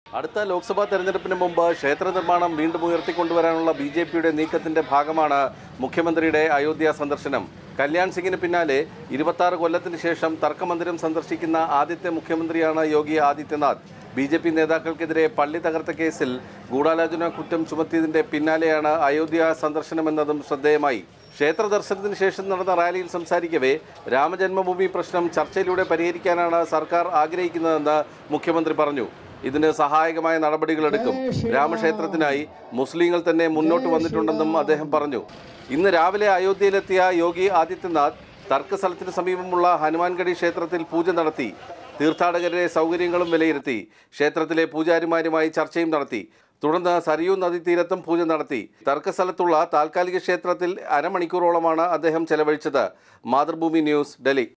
അടുത്ത ലോക്സഭാ തെരഞ്ഞെടുപ്പിന് മുമ്പ് ക്ഷേത്ര നിർമ്മാണം വീണ്ടും ഉയർത്തിക്കൊണ്ടുവരാനുള്ള ബി ജെ പിയുടെ നീക്കത്തിന്റെ ഭാഗമാണ് മുഖ്യമന്ത്രിയുടെ അയോധ്യ സന്ദർശനം കല്യാൺ സിംഗിന് പിന്നാലെ ഇരുപത്തി കൊല്ലത്തിന് ശേഷം തർക്കമന്ദിരം സന്ദർശിക്കുന്ന ആദ്യത്തെ മുഖ്യമന്ത്രിയാണ് Yogi Adityanath B J P നേതാക്കൾക്കെതിരെ പള്ളി തകർത്ത കേസിൽ ഗൂഢാലോചന കുറ്റം ചുമത്തിയതിന്റെ പിന്നാലെയാണ് അയോധ്യ സന്ദർശനമെന്നതും ശ്രദ്ധേയമായി ക്ഷേത്ര ദർശനത്തിന് ശേഷം നടന്ന റാലിയിൽ സംസാരിക്കവേ രാമജന്മഭൂമി പ്രശ്നം ചർച്ചയിലൂടെ പരിഹരിക്കാനാണ് സർക്കാർ ആഗ്രഹിക്കുന്നതെന്ന് മുഖ്യമന്ത്രി പറഞ്ഞു ഇതിന് സഹായകമായ നടപടികളെടുക്കും രാമക്ഷേത്രത്തിനായി മുസ്ലിങ്ങൾ തന്നെ മുന്നോട്ട് വന്നിട്ടുണ്ടെന്നും അദ്ദേഹം പറഞ്ഞു ഇന്ന് രാവിലെ അയോധ്യയിലെത്തിയ യോഗി ആദിത്യനാഥ് തർക്കസ്ഥലത്തിന് സമീപമുള്ള ഹനുമാൻഗഡി ക്ഷേത്രത്തിൽ പൂജ നടത്തി തീർത്ഥാടകരുടെ സൗകര്യങ്ങളും വിലയിരുത്തി ക്ഷേത്രത്തിലെ പൂജാരിമാരുമായി ചർച്ചയും നടത്തി തുടർന്ന് സരിയൂ നദീതീരത്തും പൂജ നടത്തി തർക്കസ്ഥലത്തുള്ള താൽക്കാലിക ക്ഷേത്രത്തിൽ അരമണിക്കൂറോളമാണ് അദ്ദേഹം ചെലവഴിച്ചത് മാതൃഭൂമി ന്യൂസ് ഡൽഹി